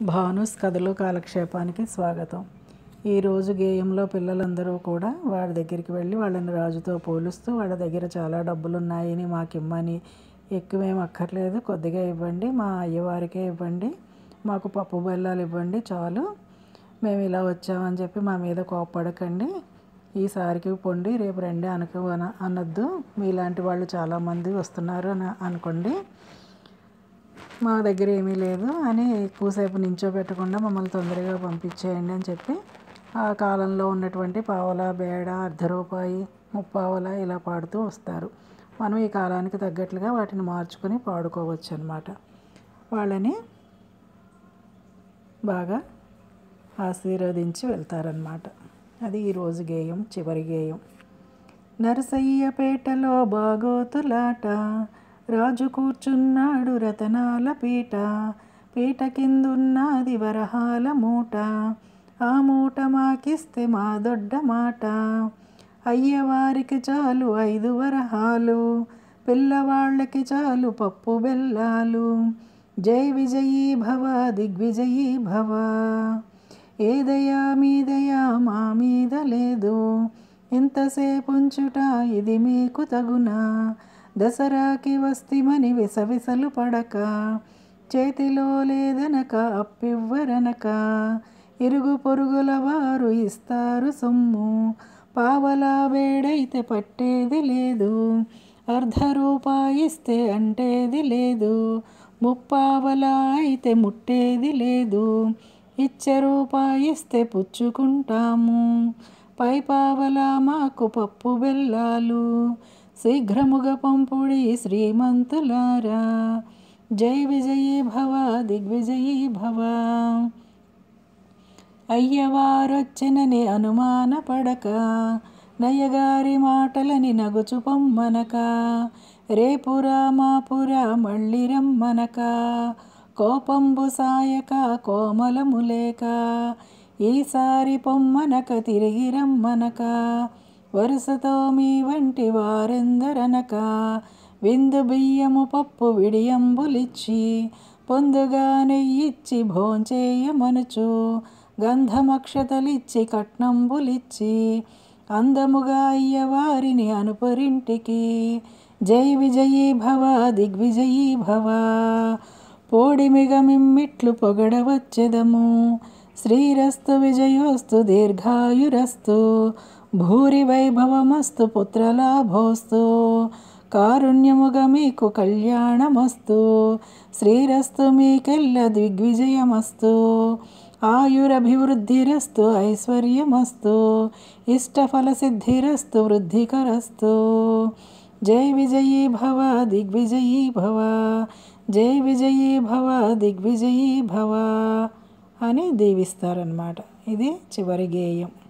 భానుస్ కథలు కాలక్షేపానికి స్వాగతం ఈరోజు గేయంలో పిల్లలందరూ కూడా వాడి దగ్గరికి వెళ్ళి వాళ్ళని రాజుతో పోలుస్తూ వాళ్ళ దగ్గర చాలా డబ్బులు ఉన్నాయని మాకు ఇమ్మని ఎక్కువేం అక్కర్లేదు కొద్దిగా ఇవ్వండి మా అయ్యవారికే ఇవ్వండి మాకు పప్పు బెల్లాలు ఇవ్వండి చాలు మేము ఇలా వచ్చామని చెప్పి మా మీద కోప్పడకండి ఈసారికి పొండి రేపు రండి అనుకో అన- అనొద్దు మీలాంటి వాళ్ళు చాలామంది వస్తున్నారు అని అనుకోండి మా దగ్గర ఏమీ లేదు అని ఎక్కువసేపు నించోబెట్టకుండా మమ్మల్ని తొందరగా పంపించేయండి అని చెప్పి ఆ కాలంలో ఉన్నటువంటి పావల బేడ అర్ధ రూపాయి ముప్పావల ఇలా పాడుతూ వస్తారు మనం ఈ కాలానికి తగ్గట్లుగా వాటిని మార్చుకొని పాడుకోవచ్చు అనమాట వాళ్ళని బాగా ఆశీర్వదించి వెళ్తారనమాట అది ఈరోజు గేయం చివరి గేయం నరసయ్యపేటలో బాగోతులాట రాజు కూర్చున్నాడు రతనాల పీట పీట కిందున్నది వరహాల మూట ఆ మూట మాకిస్తే మా దొడ్డ మాట అయ్యవారికి చాలు ఐదు వరహాలు పిల్లవాళ్ళకి చాలు పప్పు బెల్లాలు జై విజయీ భవ దిగ్విజయీ భవ ఏదయా మీదయా మా మీద లేదు ఇంతసేపుంచుట ఇది మీకు తగునా దసరాకి వస్తిమని విసవిసలు పడక చేతిలో లేదనక అప్పివ్వరనక ఇరుగు పొరుగుల వారు ఇస్తారు సొమ్ము పావలా వేడైతే పట్టేది లేదు అర్ధ రూపాయిస్తే అంటేది లేదు ముప్పావలా అయితే ముట్టేది లేదు ఇచ్చే రూపాయిస్తే పుచ్చుకుంటాము పై పావలా మాకు పప్పు బెల్లాలు శీఘ్రముగా పంపుడి శ్రీమంతులారా జై విజయీ భవ దిగ్విజయీ భవ అయ్యవారొచ్చెనని అనుమాన పడక నయ్యగారి మాటలని నగుచు పొమ్మనక రేపురా మాపురా మళ్ళీ రమ్మనక కోపంబు సాయక కోమలములేక ఈసారి పొమ్మనక తిరిగి రమ్మనక వరుసతో మీ వంటి వారెందరనక విందు బియ్యము పప్పు విడియంబులిచ్చి పొందుగా నెయ్యిచ్చి భోంచేయమనుచు గంధమక్షతలిచ్చి కట్నంబులిచ్చి అందముగా అయ్యవారిని అనుపరింటికి జై విజయీ భవ దిగ్విజయీ భవ పోడిమిగ మిమ్మిట్లు పొగడవచ్చెదము శ్రీరస్తు విజయోస్తు దీర్ఘాయురస్తు భూరి వైభవమస్తు పుత్రలాభోస్తు కారుణ్యముగా మీకు కళ్యాణమస్తు శ్రీరస్తు మీకెల్ల దిగ్విజయమస్తు ఆయురభివృద్ధిరస్తు ఐశ్వర్యమస్తు ఇష్టఫలసిద్ధిరస్తు వృద్ధికరస్తు జై విజయీ భవ దిగ్విజయీ భవ జై విజయీ భవ దిగ్విజయీ భవ అని దీవిస్తారనమాట ఇది చివరి గేయం